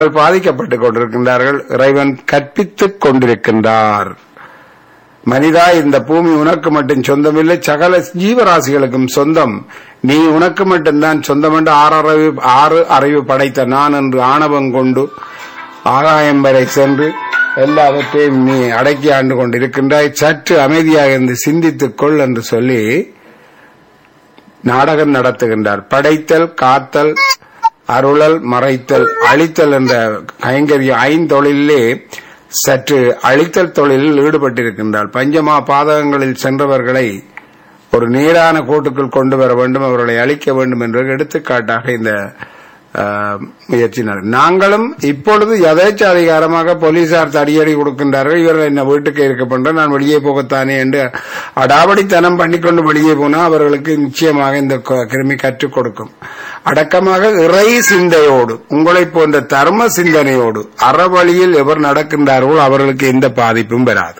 பாதிக்கப்பட்டுக் கொண்டிருக்கின்றார்கள் இறைவன் கற்பித்துக் கொண்டிருக்கின்றார் மனிதா இந்த பூமி உனக்கு மட்டும் சொந்தமில்லை சகல ஜீவராசிகளுக்கும் சொந்தம் நீ உனக்கு மட்டும்தான் சொந்தம் என்று ஆறு அறிவு ஆறு அறிவு படைத்த நான் என்று ஆணவம் கொண்டு ஆகாயம் வரை சென்று எல்லாவற்றையும் நீ அடக்கி ஆண்டு கொண்டிருக்கின்றாய் சற்று அமைதியாக இருந்து சிந்தித்துக் கொள் என்று சொல்லி நாடகம் நடத்துகின்றார் படைத்தல் காத்தல் அருளல் மறைத்தல் அழித்தல் என்ற கைங்கரிய ஐந்தொழிலே சற்று அழித்தல் தொழிலில் ஈடுபட்டிருக்கின்றார் பஞ்சமா பாதகங்களில் சென்றவர்களை ஒரு நேரான கோட்டுக்குள் கொண்டு வர வேண்டும் அவர்களை அழிக்க வேண்டும் என்ற எடுத்துக்காட்டாக இந்த ஆஹ், முயற்சி நட- நாங்களும் இப்பொழுது யதேச்ச அதிகாரமாக போலீசார் தடியடி கொடுக்கின்றார்கள் இவர்கள் என்ன வீட்டுக்கு இருக்க பண்ற நான் வெளியே போகத்தானே என்று அடாவடித்தனம் பண்ணிக்கொண்டு வெளியே போனால் அவர்களுக்கு நிச்சயமாக இந்த க- கிருமி கற்றுக் கொடுக்கும் அடக்கமாக இறை சிந்தையோடு உங்களை போன்ற தர்ம சிந்தனையோடு அறவழியில் எவர் நடக்கின்றார்களோ அவர்களுக்கு எந்த பாதிப்பும் வராது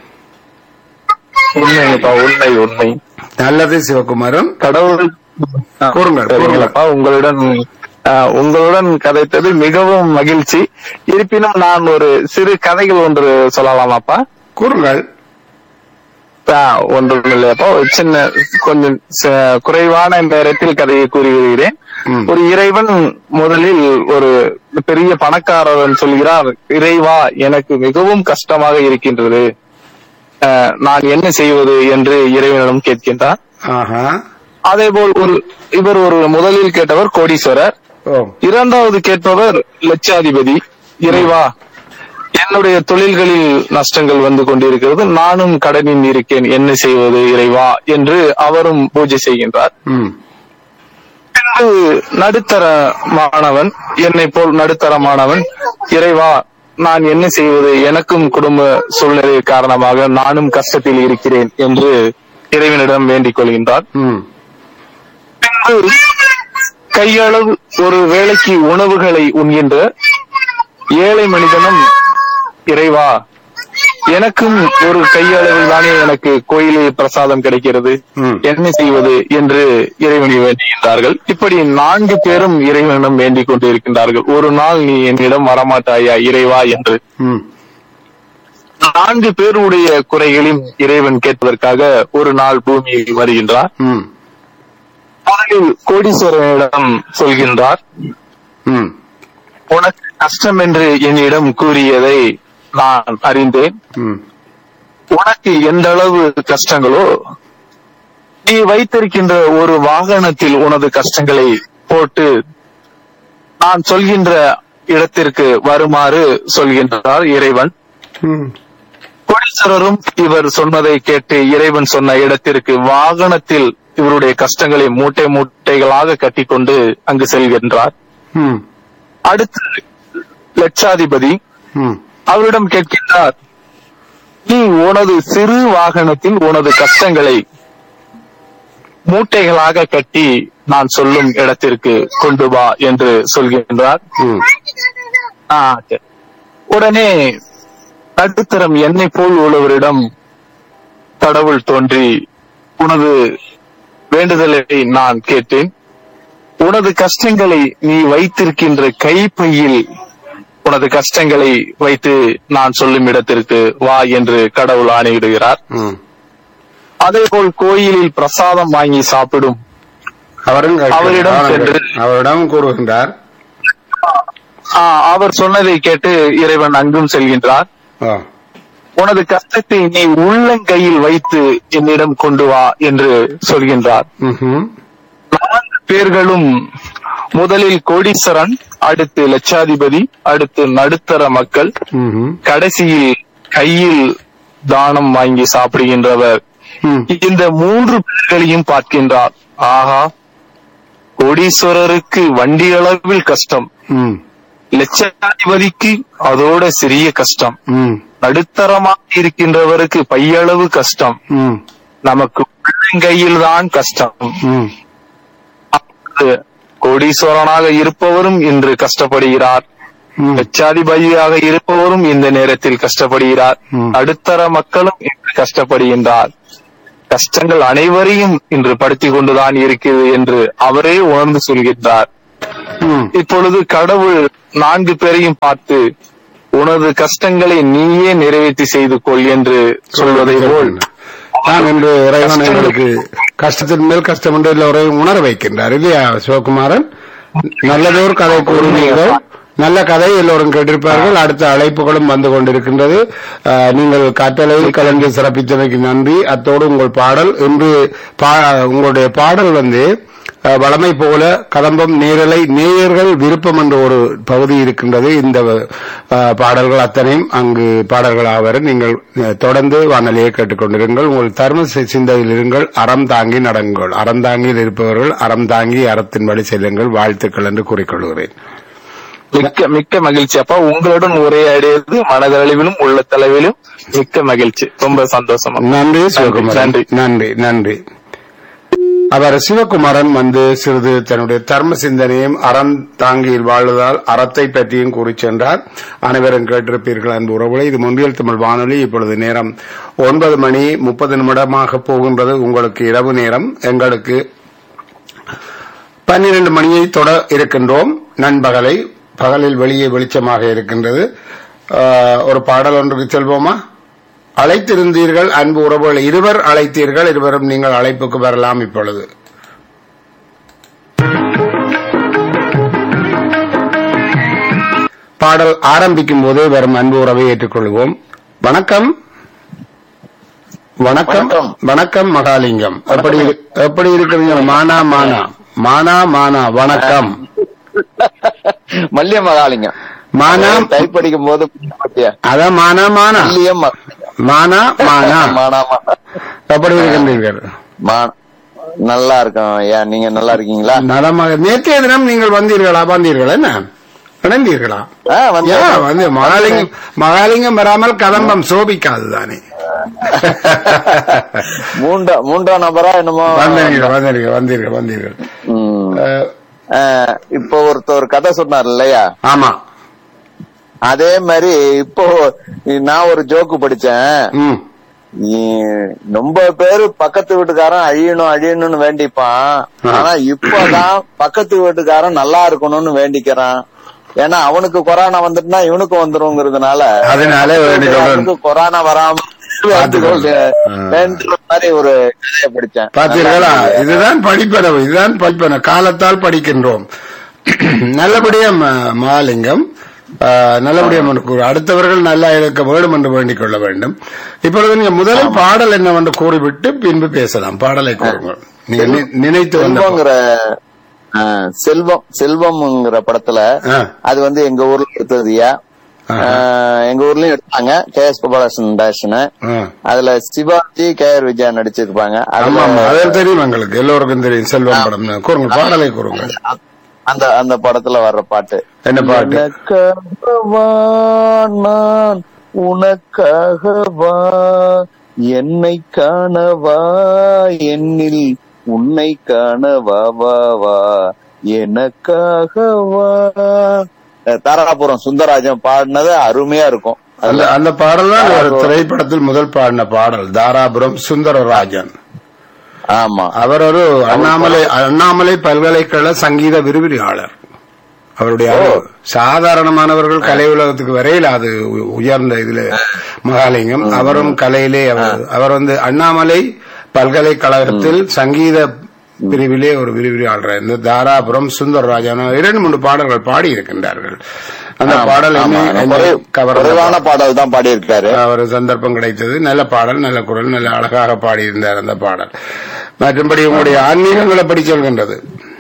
உண்மைங்கப்பா உண்மை உண்மை நல்லது சிவகுமாரன் கடவுள் ஆ, கூறுங்கள், சரிங்களாப்பா உங்களுடன் ஆ, உங்களுடன் கதைத்தது மிகவும் மகிழ்ச்சி இருப்பினும் நான் ஒரு சிறு கதைகள் ஒன்று சொல்லலாமாப்பா கூறுங்கள் ஆ, ஒன்றும் இல்லையாப்பா ஒரு சின்ன கொஞ்சம் ச- குறைவான நேரத்தில் கதையை கூறிவிடுகிறேன் ம். ஒரு இறைவன் முதலில் ஒரு பெரிய பணக்காரன் சொல்கிறார் இறைவா எனக்கு மிகவும் கஷ்டமாக இருக்கின்றது ஆ, நான் என்ன செய்வது என்று இறைவனிடம் கேட்கின்றார் ஆஹா அதேபோல் ஒரு இவர் ஒரு முதலில் கேட்டவர் கோடீஸ்வரர் ஓ இரண்டாவது கேட்பவர் லட்சாதிபதி இறைவா என்னுடைய தொழில்களில் நஷ்டங்கள் வந்து கொண்டிருக்கிறது நானும் கடனில் இருக்கேன் என்ன செய்வது இறைவா என்று அவரும் பூஜை செய்கின்றார் ம் பின்பு நடுத்தர மாணவன் என்னை போல் நடுத்தர மாணவன் இறைவா நான் என்ன செய்வது எனக்கும் குடும்ப சூழ்நிலை காரணமாக நானும் கஷ்டத்தில் இருக்கிறேன் என்று இறைவனிடம் வேண்டிக் கொள்கின்றார் ம் பின்பு கையளவு ஒரு வேளைக்கு உணவுகளை உண்கின்ற ஏழை மனிதனும் இறைவா எனக்கும் ஒரு கையளவில் தானே எனக்கு கோயிலில் பிரசாதம் கிடைக்கிறது ம். என்ன செய்வது என்று இறைவனை வேண்டுகின்றார்கள் இப்படி நான்கு பேரும் இறைவனிடம் வேண்டிக் கொண்டிருக்கின்றார்கள் ஒரு நாள் நீ என்னிடம் வரமாட்டாயா இறைவா என்று ம் நான்கு பேருடைய குறைகளையும் இறைவன் கேட்பதற்காக ஒரு நாள் பூமியில் வருகின்றார் ம் முதலில் கோடீஸ்வரனிடம் சொல்கின்றார் ம் உனக்கு கஷ்டம் என்று என்னிடம் கூறியதை நான் அறிந்தேன் ம் உனக்கு எந்த அளவு கஷ்டங்களோ நீ வைத்திருக்கின்ற ஒரு வாகனத்தில் உனது கஷ்டங்களை போட்டு நான் சொல்கின்ற இடத்திற்கு வருமாறு சொல்கின்றார் இறைவன் ம் கோடீஸ்வரரும் இவர் சொன்னதை கேட்டு இறைவன் சொன்ன இடத்திற்கு வாகனத்தில் இவருடைய கஷ்டங்களை மூட்டை மூட்டைகளாக கட்டிக்கொண்டு அங்கு செல்கின்றார் ம் அடுத்து லட்சாதிபதி ம் அவரிடம் கேட்கின்றார் நீ உனது சிறு வாகனத்தில் உனது கஷ்டங்களை மூட்டைகளாக கட்டி நான் சொல்லும் இடத்திற்கு கொண்டு வா என்று சொல்கின்றார் ம் ஆ, சரி. உடனே நடுத்தரம் என்னை போல் உள்ளவரிடம் கடவுள் தோன்றி உனது வேண்டுதலை நான் கேட்டேன் உனது கஷ்டங்களை நீ வைத்திருக்கின்ற கைப்பையில் உனது கஷ்டங்களை வைத்து நான் சொல்லும் இடத்திற்கு வா என்று கடவுள் ஆணையிடுகிறார் ம் அதேபோல் கோயிலில் பிரசாதம் வாங்கி சாப்பிடும் அவரும் கேட்கிறார். அவரிடம் அவரும் சென்று- கேட்கிறார். அவரிடம் கூறுகின்றார் ஆ, அவர் சொன்னதை கேட்டு இறைவன் அங்கும் செல்கின்றார் ஓ உனது கஷ்டத்தை நீ உள்ளங்கையில் வைத்து என்னிடம் கொண்டு வா என்று சொல்கின்றார் ம்ஹும். நான்கு பேர்களும் முதலில் கோடீஸ்வரன் அடுத்து லட்சாதிபதி அடுத்து நடுத்தர மக்கள் ம்ஹும். கடைசியில் கையில் தானம் வாங்கி சாப்பிடுகின்றவர் ம். இந்த மூன்று பேர்களையும் பார்க்கின்றார் ஆஹா கோடீஸ்வரருக்கு வண்டி அளவில் கஷ்டம் ம். லட்சாதிபதிக்கு அதோட சிறிய கஷ்டம் ம். நடுத்தரமாக இருக்கின்றவருக்கு பையளவு கஷ்டம் ம். நமக்கு உள்ளங்கையில் தான் கஷ்டம் ம். கோடீஸ்வரனாக இருப்பவரும் இன்று கஷ்டப்படுகிறார் ம். லட்சாதிபதியாக இருப்பவரும் இந்த நேரத்தில் கஷ்டப்படுகிறார் ம். நடுத்தர மக்களும் இன்று கஷ்டப்படுகின்றார் கஷ்டங்கள் அனைவரையும் இன்று படுத்திக் கொண்டுதான் இருக்கிறது என்று அவரே உணர்ந்து சொல்கின்றார் ம். இப்பொழுது கடவுள் நான்கு பேரையும் பார்த்து உனது கஷ்டங்களை நீயே நிறைவேற்றி செய்து கொள் என்று சொல்வதை போல் நான் இன்று இறைவன் எங்களுக்கு கஷ்டத்தின் மேல் கஷ்டம் என்று எல்லோரையும் உணர வைக்கின்றார் இல்லையா சிவகுமாரன் நல்லதொரு கதை கூறினீர்கள் நல்ல கதை எல்லோரும் கேட்டிருப்பார்கள் அடுத்த அழைப்புகளும் வந்து கொண்டிருக்கின்றது அஹ், நீங்கள் கட்டளையில் கலந்து சிறப்பித்தமைக்கு நன்றி அத்தோடு உங்கள் பாடல் இன்று பா- உங்களுடைய பாடல் வந்து அஹ், வளமை போல கதம்பம் நேரலை நேயர்கள் விருப்பம் என்ற ஒரு பகுதி இருக்கின்றது இந்த அஹ், பாடல்கள் அத்தனையும் அங்கு பாடல்களாக நீங்கள் அஹ், தொடர்ந்து வானொலியை கேட்டுக்கொண்டிருங்கள் உங்கள் தர்ம சி- சிந்தையில் இருங்கள் அறம் தாங்கி நடங்கள் அறம் தாங்கியில் இருப்பவர்கள் அறம் தாங்கி அறத்தின் வழி செல்லுங்கள் வாழ்த்துக்கள் என்று கூறிக்கொள்கிறேன் மிக்க மிக்க மகிழ்ச்சி அப்பா உங்களுடன் உரையாடியது மனதளவிலும் உள்ளத்தளவிலும் மிக்க மகிழ்ச்சி ரொம்ப சந்தோஷமா நன்றி சிவகுமாரன் நன்றி. நன்றி நன்றி அவர் சிவகுமாரன் வந்து சிறிது தன்னுடைய தர்ம சிந்தனையும் அறம் தாங்கியில் வாழ்வதால் அறத்தை பற்றியும் கூறி சென்றார் அனைவரும் கேட்டிருப்பீர்கள் அன்பு உறவுகளை இது முன்றியல் தமிழ் வானொலி இப்பொழுது நேரம் ஒன்பது மணி முப்பது நிமிடமாக போகின்றது உங்களுக்கு இரவு நேரம் எங்களுக்கு பன்னிரண்டு மணியை தொட இருக்கின்றோம் நண்பகலை பகலில் வெளியே வெளிச்சமாக இருக்கின்றது ஆஹ், ஒரு பாடல் ஒன்றுக்கு செல்வோமா அழைத்திருந்தீர்கள் அன்பு உறவுகள் இருவர் அழைத்தீர்கள் இருவரும் நீங்கள் அழைப்புக்கு வரலாம் இப்பொழுது பாடல் ஆரம்பிக்கும் போதே வரும் அன்பு உறவை ஏற்றுக்கொள்வோம் வணக்கம் வணக்கம் வணக்கம். வணக்கம் மகாலிங்கம் எப்படி எப்படி இருக்கிறீங்க மானா மானா மானா மானா வணக்கம் மல்லிய மகாலிங்கம் மானா டைப் படிக்கும் போது பாத்தியா? அதான் மானா மானா மல்லிய ம- மானா மானா மானா மானா. எப்படி இருக்கின்றீர்கள் மா- நல்லா இருக்கோம் ஐயா நீங்க நல்லா இருக்கீங்களா நலமாக நேற்றைய தினம் நீங்கள் வந்தீர்களா வந்தீர்கள் என்ன இணைந்தீர்களா ஆ, வந்தேன். ஏன் வந்து மகாலிங்கம் மகாலிங்கம் வராமல் கதம்பம் சோபிக்காது தானே மூன்றா மூன்றாம் நபரா என்னமோ வந்தீர்கள் வந்தீர்கள் வந்தீர்கள் வந்தீர்கள் ம். அஹ், ஆ, இப்போ ஒருத்தர் ஒரு கதை சொன்னார் இல்லையா ஆமா அதே மாதிரி இப்போ நான் ஒரு ஜோக்கு படிச்சேன் ம் இ- ரொம்ப பேரு பக்கத்து வீட்டுக்காரன் அழியணும் அழியணும்னு வேண்டிப்பான் ஆ. ஆனா இப்பதான் பக்கத்து வீட்டுக்காரன் நல்லா இருக்கணும்னு வேண்டிக்கிறான் ஏன்னா அவனுக்கு கொரோனா வந்துட்டுனா இவனுக்கு வந்துருங்கிறதுனால அதனால வேண்டிக் கொள்ளணும். அவனுக்கு கொரோனா வராம பார்த்துக்கொள். ஆ. வேண்டுற மாதிரி ஒரு கதையை படிச்சேன் பார்த்தீர்களா இதுதான் படிப்பனவு இதுதான் படிப்பன காலத்தால் படிக்கின்றோம் நல்லபடியா ம- மகாலிங்கம் ஆஹ், நல்லபடியா உனக்கு அடுத்தவர்கள் நல்லா இருக்க வேண்டும் என்று வேண்டிக் கொள்ள வேண்டும் இப்பொழுது நீங்க முதலில் பாடல் என்னவென்று கூறிவிட்டு பின்பு பேசலாம் பாடலை கூறுங்கள் நீங்க நி- நினைத்து வந்த செல்வங்கிற ஆ, செல்வம் செல்வம்ங்கிற படத்துல ஆ. அது வந்து எங்க ஊர்ல எடுத்ததுயா ஆஹா. எங்க ஊர்லயும் எடுத்தாங்க கே எஸ் கோபாலகிருஷ்ணன் டேஷன் ஆ. அதுல சிவாஜி கே ஆர் விஜயா நடிச்சிருப்பாங்க ஆமா அதுல ஆமா அது தெரியும் எங்களுக்கு எல்லோருக்கும் தெரியும் செல்வம் படம் கூறுங்க பாடலை கூறுங்க அந்த அந்த படத்துல வர்ற பாட்டு என்ன பாட்டு எனக்காகவா நான் உனக்காகவா என்னை காணவா என்னில் உன்னை காணவா வா வா எனக்காகவா அஹ் தாராபுரம் சுந்தரராஜன் பாடினது அருமையா இருக்கும் அந்த அந்த பாடல் தான் ஒரு திரைப்படத்தில் முதல் பாடின பாடல் தாராபுரம் சுந்தரராஜன் ஆமா அவர் ஒரு அண்ணாமலை அண்ணாமலை பல்கலைக்கழக சங்கீத விரிவுரையாளர் அவருடைய அறிவு. சாதாரணமானவர்கள் கலை உலகத்துக்கு வரையில் அது உ- உயர்ந்த இதுல மகாலிங்கம் அவரும் கலையிலே அவர் அவர் வந்து அண்ணாமலை பல்கலைக்கழகத்தில் சங்கீத பிரிவிலே ஒரு விரிவுரையாளர் இந்த தாராபுரம் சுந்தரராஜன் இரண்டு மூன்று பாடல்கள் பாடி இருக்கின்றார்கள் அந்த பாடல் ஆமா. என்னை- என்னை குறை- கவர்ந்த குறைவான பாடல் தான் பாடியிருக்காரு அவர் சந்தர்ப்பம் கிடைத்தது நல்ல பாடல் நல்ல குரல் நல்ல அழகாக பாடியிருந்தார் அந்த பாடல் மற்றும்படி உங்களுடைய ஆன்மீகங்களை படி சொல்கின்றது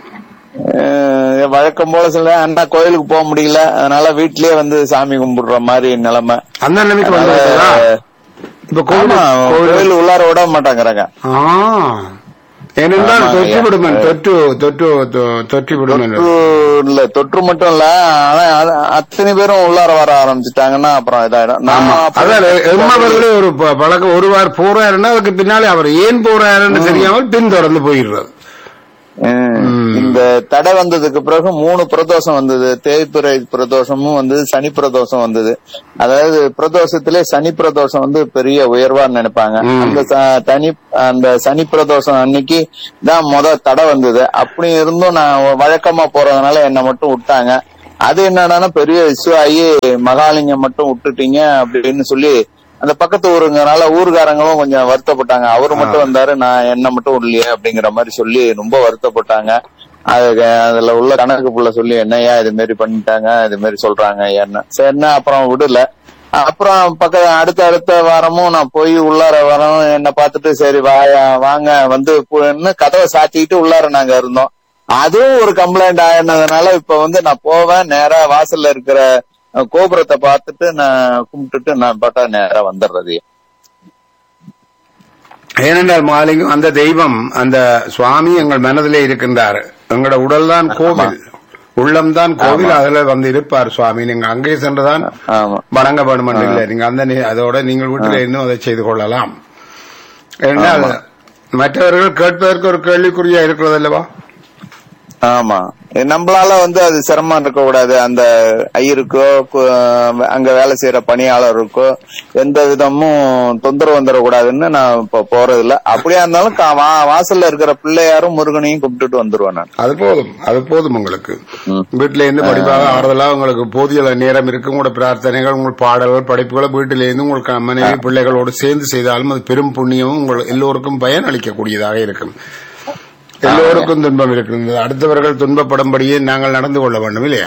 அஹ் வழக்கம் போல சொல்ல அண்ணா கோயிலுக்கு போக முடியல அதனால வீட்லயே வந்து சாமி கும்பிடுற மாதிரி நிலைமை அந்த நிலைமைக்கு வந்து விட்டதா? இப்ப கோவில் ஆமா, கோவில் கோயில் உள்ளார விட மாட்டாங்கிறாங்க ஆ ஏனென்றால் ஆமாங்க. தொற்று விடுமன் தொற்று தொற்று தொ- தொற்றி விடுமன் தொற்று இல்ல தொற்று மட்டும் இல்ல ஆனா அது- அத்தனை பேரும் உள்ளார வர ஆரம்பிச்சுட்டாங்கன்னா அப்புறம் இதாயிடும் நான் அப்ப- அதான் எம்மவர்களே ஒரு ப- பழக்கம் ஒரு வாரம் போறாருன்னா அதுக்கு பின்னாலே அவர் ஏன் போறாருன்னு தெரியாமல் பின்தொடர்ந்து போயிடுறது ம். இந்த தடை வந்ததுக்கு பிறகு மூணு பிரதோஷம் வந்தது தேய்பிறை பிரதோஷமும் வந்தது சனி பிரதோஷம் வந்தது அதாவது பிரதோஷத்திலே சனி பிரதோஷம் வந்து பெரிய உயர்வான்னு நினைப்பாங்க ம். அந்த ச- தனி அந்த சனி பிரதோஷம் அன்னைக்கு தான் முத தடை வந்தது அப்படி இருந்தும் நான் வழக்கமா போறதுனால என்னை மட்டும் விட்டாங்க அது என்னன்னா பெரிய இஷ்யூ ஆகி மகாலிங்கம் மட்டும் விட்டுட்டீங்க அப்படின்னு சொல்லி அந்த பக்கத்து ஊருங்கனால ஊர்காரங்களும் கொஞ்சம் வருத்தப்பட்டாங்க அவரு மட்டும் வந்தாரு நான் என்ன மட்டும் இல்லையே அப்படிங்கிற மாதிரி சொல்லி ரொம்ப வருத்தப்பட்டாங்க அது அதுல உள்ள கணக்கு புள்ள சொல்லி என்னய்யா இது மாதிரி பண்ணிட்டாங்க இது மாதிரி சொல்றாங்க என்ன சரின்னா அப்புறம் விடல அப்புறம் பக்க அடுத்த அடுத்த வாரமும் நான் போய் உள்ளார வரோம் என்ன பார்த்துட்டு சரி வாயா வாங்க வந்து புன்னு கதவை சாத்திக்கிட்டு உள்ளார நாங்க இருந்தோம் அதுவும் ஒரு கம்ப்ளைண்ட் ஆயினதுனால இப்ப வந்து நான் போவேன் நேரா வாசல்ல இருக்கிற அஹ், கோபுரத்தை பார்த்துட்டு நான் கும்பிட்டுட்டு நான் பாட்டா நேரா வந்துடுறது ஏனென்றால் மாலிங்கம் அந்த தெய்வம் அந்த சுவாமி எங்கள் மனதிலே இருக்கின்றார் எங்களோட உடல் தான் கோவில் உள்ளம்தான் கோவில் அதுல வந்து இருப்பார் சுவாமி நீங்க அங்கே சென்றுதான் ஆமா வணங்க வேண்டும் என்று இல்லை நீங்க அந்த நி- அதோட நீங்கள் வீட்டில் இன்னும் அதை செய்து கொள்ளலாம் ஏனென்றால் மற்றவர்கள் கேட்பதற்கு ஒரு கேள்விக்குறியா இருக்கிறது அல்லவா ஆமா நம்மளால வந்து அது சிரமம் இருக்க கூடாது அந்த ஐயருக்கோ கு- அங்க வேலை செய்யற பணியாளருக்கோ எந்த விதமும் தொந்தரவு வந்துடக்கூடாதுன்னு நான் இப்ப போறது இல்ல அப்படியா இருந்தாலும் கா- வா- வாசல்ல இருக்கிற பிள்ளையாரும் முருகனையும் கும்பிட்டுட்டு வந்துருவேன் நான் அது போதும் அது போதும் உங்களுக்கு ம். வீட்டில இருந்து படிப்பாக ஆறுதலா உங்களுக்கு போதிய நேரம் இருக்கு உங்களோட பிரார்த்தனைகள் உங்கள் பாடல்கள் படிப்புகளை வீட்டில இருந்து உங்களுக்கு மனைவி பிள்ளைகளோடு சேர்ந்து செய்தாலும் அது பெரும் புண்ணியமும் உங்கள் எல்லோருக்கும் பயன் அளிக்கக்கூடியதாக இருக்கும் எல்லோருக்கும் துன்பம் இருக்கின்றது அடுத்தவர்கள் துன்பப்படும்படியே நாங்கள் நடந்து கொள்ள வேண்டும் இல்லையா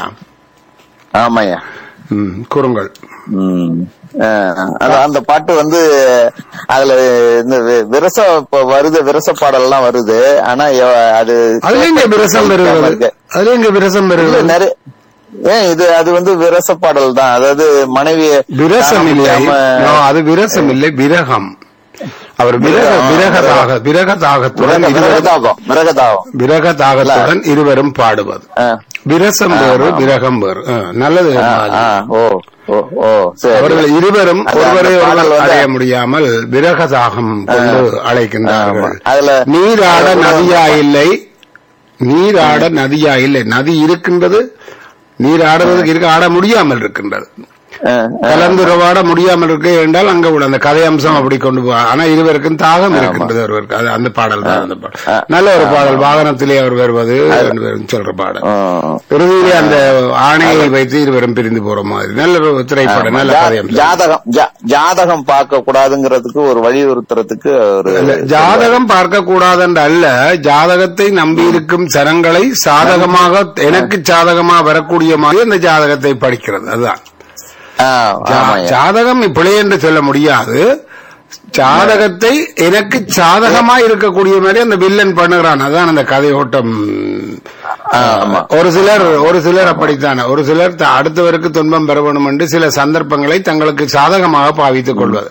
ஆமாய்யா ம், கூறுங்கள் ம். அஹ், அது அந்த பாட்டு வந்து அதுல இந்த வி- விரச இப்ப வருது விரச பாடல் எல்லாம் வருது ஆனா எவ- அது அதுல எங்க விரசம் பெறுகிறது இருக்கு. அதுல எங்க விரசம் இல்ல, பெறுகிறது நிறைய ஏன் இது அது வந்து விரச பாடல் தான் அதாவது மனைவி விரசம் இல்லை No, அது விரசம் இல்லை விரகம் அவர் விரக விரகதாக விரகதாகத்துடன் இருவரும் விரகதாகம் விரகதாகம் விரகதாகத்துடன் இருவரும் பாடுவது அஹ், விரசம் வேறு விரகம் வேறு ஆ, நல்லது அஹ், ஓ ஓ ஓ சரி அவர்கள் இருவரும் அது ஒருவரை அந்த பாடல் ஒருவர் வந்து- அடைய முடியாமல் விரகதாகம் கொண்டு அழைக்கின்றார்கள் ஆமா. அதுல நீராட நதியா இல்லை நீராட நதியா இல்லை நதி இருக்கின்றது நீர் ஆடுறதுக்கு இருக்க ஆட முடியாமல் இருக்கின்றது அஹ், கலந்துரவாட முடியாமல் இருக்கு என்றால் அங்க உள்ள அந்த கதை அம்சம் அப்படி கொண்டு போ ஆனா இருவருக்கும் தாகம் இருக்கின்றது ஒருவருக்கு அது அந்த பாடல் தான் அந்த பாடல் நல்ல ஒரு பாடல் வாகனத்திலே அவர் வருவது என்று சொல்ற பாடல் அஹ், இறுதியிலே அந்த ஆணையை வைத்து இருவரும் பிரிந்து போற மாதிரி நல்ல ஒரு திரைப்படம் நல்ல கதை ஜா- அம்சம் ஜாதகம் ஜா- ஜாதகம் பார்க்க கூடாதுங்கிறதுக்கு ஒரு வலியுறுத்துறதுக்கு ஒரு இல்ல, ஜாதகம் பார்க்க கூடாதென்று அல்ல ஜாதகத்தை நம்பி இருக்கும் சனங்களை சாதகமாக எனக்கு சாதகமா வரக்கூடிய மாதிரி அந்த ஜாதகத்தை படிக்கிறது அதுதான் ஆஹ், ஜா- ஆமாய்யா. ஜாதகம் பிழை என்று சொல்ல முடியாது ஜாதகத்தை எனக்கு சாதகமா இருக்கக்கூடிய மாதிரி அந்த வில்லன் பண்ணுகிறான் அதான் அந்த கதையோட்டம் ஆமா ஒரு சிலர் ஒரு சிலர் அப்படித்தான் ஒரு சிலர் த- அடுத்தவருக்கு துன்பம் பெற வேண்டும் என்று சில சந்தர்ப்பங்களை தங்களுக்கு சாதகமாக பாவித்துக் கொள்வது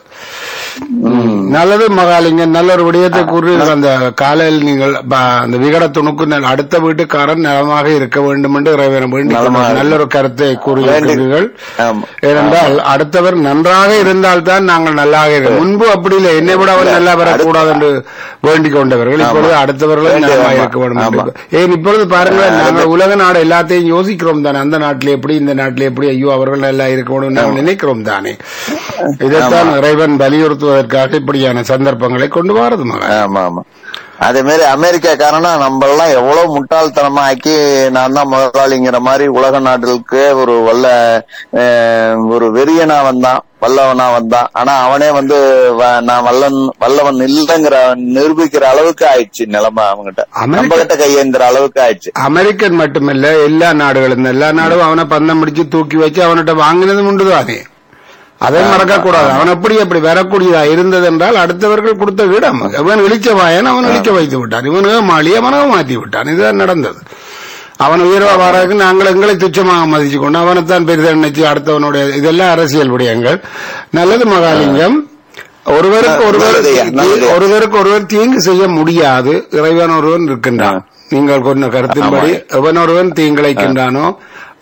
நல்லது மகாலிங்கம் நல்ல ஒரு விடயத்தை கூறுவீர்கள் அந்த காலையில் நீங்கள் ப- அந்த விகட துணுக்கு நல்- அடுத்த வீட்டுக்காரன் நலமாக இருக்க வேண்டும் என்று இறைவனை வேண்டிக் நலமாக கொள்வது. நல்ல ஒரு கருத்தை கூறியிருக்கிறீர்கள் ஆமா. ஏனென்றால் அடுத்தவர் நன்றாக இருந்தால்தான் நாங்கள் நல்லாக இருக்க முன்பு அப்படி இல்லை என்னை விட அவர் நல்லா வரக்கூடாது என்று வேண்டிக் கொண்டவர்கள் இப்பொழுது அடுத்தவர்களும் வேண்டிய- நலமாக ஆமா. இருக்க வேண்டும் என்று. ஆமா. ஏன் இப்பொழுது பாருங்கள் நாங்கள் உலக நாடு எல்லாத்தையும் யோசிக்கிறோம் தானே அந்த நாட்டில் எப்படி இந்த நாட்டில் எப்படி ஐயோ அவர்கள் நல்லா இருக்க வேண்டும் நாங்கள் நினைக்கிறோம் தானே இதைத்தான் இறைவன் வலியுறுத்துவதற்காக இப்படியான சந்தர்ப்பங்களை கொண்டு வாரது மகன் ஆமா ஆமா அதே மாதிரி அமெரிக்காக்காரனா நம்ம எல்லாம் எவ்வளவு முட்டாள்தனமா ஆக்கி நான் தான் முதலாளிங்கிற மாதிரி உலக நாடுகளுக்கு ஒரு வல்ல அஹ், ஒரு வெறியனா வந்தான் வல்லவனா வந்தான் ஆனா அவனே வந்து வ- நான் வல்லன் வல்லவன் இல்லைங்கிற நிரூபிக்கிற அளவுக்கு ஆயிடுச்சு நிலைமை அவங்ககிட்ட அமெரிக்கா- நம்ம கிட்ட கையேந்திர அளவுக்கு ஆயிடுச்சு அமெரிக்கன் மட்டுமல்ல எல்லா நாடுகளும் எல்லா நாடும் அவனை பந்தம் பிடிச்சு தூக்கி வச்சு அவன்கிட்ட வாங்கினது உண்டுதானே அதை மறக்க கூடாது அவன் அப்படி அப்படி வரக்கூடியதா இருந்தது என்றால் அடுத்தவர்கள் கொடுத்த இடம் அவன் இழிச்ச வாயன் அவன் இழிக்க வைத்து விட்டான் இவன் மாளி அவனக மாற்றி விட்டான் இதுதான் நடந்தது அவன் உயர்வா வாரதுக்கு நாங்கள் எங்களை துச்சமாக மதிச்சு கொண்டு அவனைத்தான் பெரிதாக நினைச்சு அடுத்தவனுடைய இதெல்லாம் அரசியல் விடயங்கள் நல்லது மகாலிங்கம் ஒருவருக்கு ஒருவர் நல்லதுய்யா, நல்லது. ஒருவருக்கு ஒருவர் தீங்கு செய்ய முடியாது இறைவன் ஒருவன் இருக்கின்றான் நீங்கள் கொண்ட கருத்தின்படி எவன் ஒருவன் தீங்கிழைக்கின்றானோ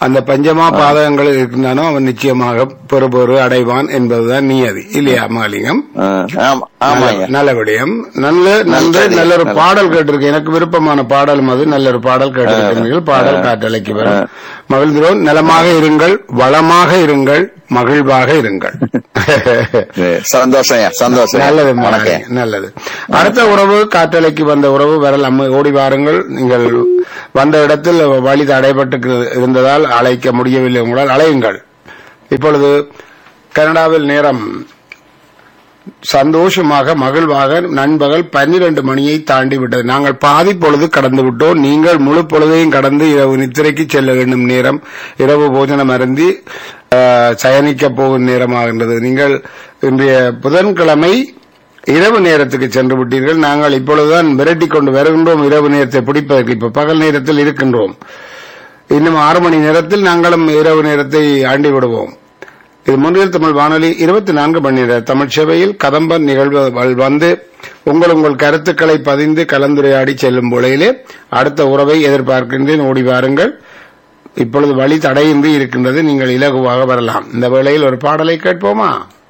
அந்த பஞ்சமா பாதகங்கள் இருக்கின்றானோ அவன் நிச்சயமாக பெறுபொரு அடைவான் என்பதுதான் நியதி இல்லையா மாலிங்கம் ஆ, ஆமா ஆமாங்க நல்ல விடயம் நல்ல நல்ல நல்லது. நல்ல ஒரு பாடல் கேட்டிருக்கு எனக்கு விருப்பமான பாடலும் அது நல்ல ஒரு பாடல் கேட்டிருக்கிறீர்கள் பாடல் காற்றலைக்கு வரும் மகிழ்கிறோம் நலமாக இருங்கள் வளமாக இருங்கள் மகிழ்வாக இருங்கள் சந்தோஷம் சந்தோஷம் நல்லது வணக்கம் வணக்கம் நல்லது அடுத்த உறவு காற்றலைக்கு வந்த உறவு வரலாம் ஓடி வாருங்கள் நீங்கள் வந்த இடத்தில் வழி தடைபட்டு இருந்ததால் அழைக்க முடியவில்லை உங்களால் அழையுங்கள் இப்பொழுது கனடாவில் நேரம் சந்தோஷமாக மகிழ்வாக நண்பகல் பன்னிரண்டு மணியை தாண்டி விட்டது நாங்கள் பாதி பொழுது கடந்து விட்டோம் நீங்கள் முழு பொழுதையும் கடந்து இரவு நித்திரைக்கு செல்ல வேண்டும் நேரம் இரவு போஜனம் அருந்தி ஆஹ், சயனிக்கப் போகும் நேரமாகின்றது நீங்கள் இன்றைய புதன்கிழமை இரவு நேரத்துக்கு சென்று விட்டீர்கள் நாங்கள் இப்பொழுதுதான் விரட்டி கொண்டு வருகின்றோம் இரவு நேரத்தை பிடிப்பதற்கு இப்ப பகல் நேரத்தில் இருக்கின்றோம் இன்னும் ஆறு மணி நேரத்தில் நாங்களும் இரவு நேரத்தை ஆண்டி விடுவோம் இது முன்னில் தமிழ் வானொலி இருபத்தி நான்கு மணி நேர தமிழ் சேவையில் கதம்பன் நிகழ்வுகள் வந்து உங்கள் உங்கள் கருத்துக்களை பதிந்து கலந்துரையாடி செல்லும் வேளையிலே அடுத்த உறவை எதிர்பார்க்கின்றேன் ஓடி வாருங்கள் இப்பொழுது வழி தடையின்றி இருக்கின்றது நீங்கள் இலகுவாக வரலாம் இந்த வேளையில் ஒரு பாடலை கேட்போமா